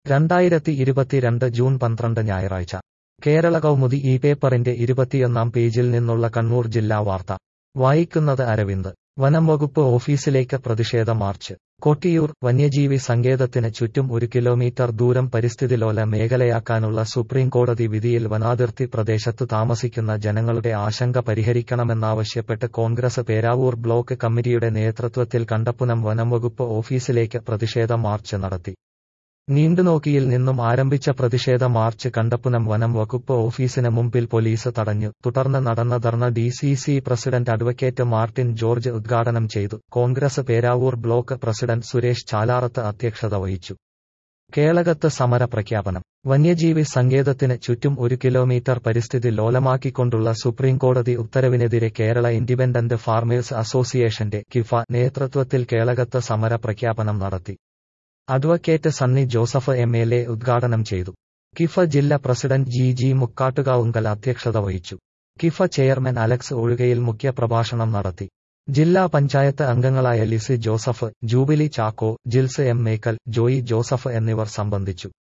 രണ്ടായിരത്തി ഇരുപത്തിരണ്ട് ജൂൺ പന്ത്രണ്ട് ഞായറാഴ്ച കേരള കൗമുദി ഈ പേപ്പറിന്റെ ഇരുപത്തിയൊന്നാം പേജിൽ നിന്നുള്ള കണ്ണൂർ ജില്ലാ വാർത്ത വായിക്കുന്നത് അരവിന്ദ് വനം വകുപ്പ് ഓഫീസിലേക്ക് പ്രതിഷേധ മാർച്ച് കൊട്ടിയൂർ വന്യജീവി സങ്കേതത്തിന് ചുറ്റും ഒരു കിലോമീറ്റർ ദൂരം പരിസ്ഥിതിലോല മേഖലയാക്കാനുള്ള സുപ്രീം കോടതി വിധിയിൽ വനാതിർത്തി പ്രദേശത്ത് താമസിക്കുന്ന ജനങ്ങളുടെ ആശങ്ക പരിഹരിക്കണമെന്നാവശ്യപ്പെട്ട് കോൺഗ്രസ് പേരാവൂർ ബ്ലോക്ക് കമ്മിറ്റിയുടെ നേതൃത്വത്തിൽ കണ്ടപ്പുനം വനം വകുപ്പ് ഓഫീസിലേക്ക് പ്രതിഷേധ മാർച്ച് നടത്തി നീണ്ടുനോക്കിയിൽ നിന്നും ആരംഭിച്ച പ്രതിഷേധ മാർച്ച് കണ്ടപ്പുനം വനം വകുപ്പ് ഓഫീസിന് മുമ്പിൽ പോലീസ് തടഞ്ഞു തുടർന്ന് നടന്ന dharna D C C president advocate Martin George ഉദ്ഘാടനം ചെയ്തു കോൺഗ്രസ് പേരാവൂർ ബ്ലോക്ക് പ്രസിഡന്റ് സുരേഷ് ചാലാറത്ത് അധ്യക്ഷത വഹിച്ചു കേളകത്ത് സമര പ്രഖ്യാപനം വന്യജീവി സങ്കേതത്തിന് ചുറ്റും ഒരു കിലോമീറ്റർ പരിസ്ഥിതി ലോലമാക്കിക്കൊണ്ടുള്ള സുപ്രീംകോടതി ഉത്തരവിനെതിരെ കേരള ഇൻഡിപെൻഡന്റ് ഫാർമേഴ്സ് അസോസിയേഷന്റെ കിഫ നേതൃത്വത്തിൽ കേളകത്ത് സമര പ്രഖ്യാപനം നടത്തി advocate Sunny Joseph M L A ഉദ്ഘാടനം ചെയ്തു കിഫ ജില്ലാ പ്രസിഡന്റ് ജി ജി മുക്കാട്ടുകാവുങ്കൽ അധ്യക്ഷത വഹിച്ചു കിഫ ചെയർമാൻ അലക്സ് ഒഴുകയിൽ മുഖ്യപ്രഭാഷണം നടത്തി ജില്ലാ പഞ്ചായത്ത് അംഗങ്ങളായ ലിസി ജോസഫ് ജൂബിലി ചാക്കോ ജിൽസ് എം മേക്കൽ ജോയി ജോസഫ് എന്നിവർ സംബന്ധിച്ചു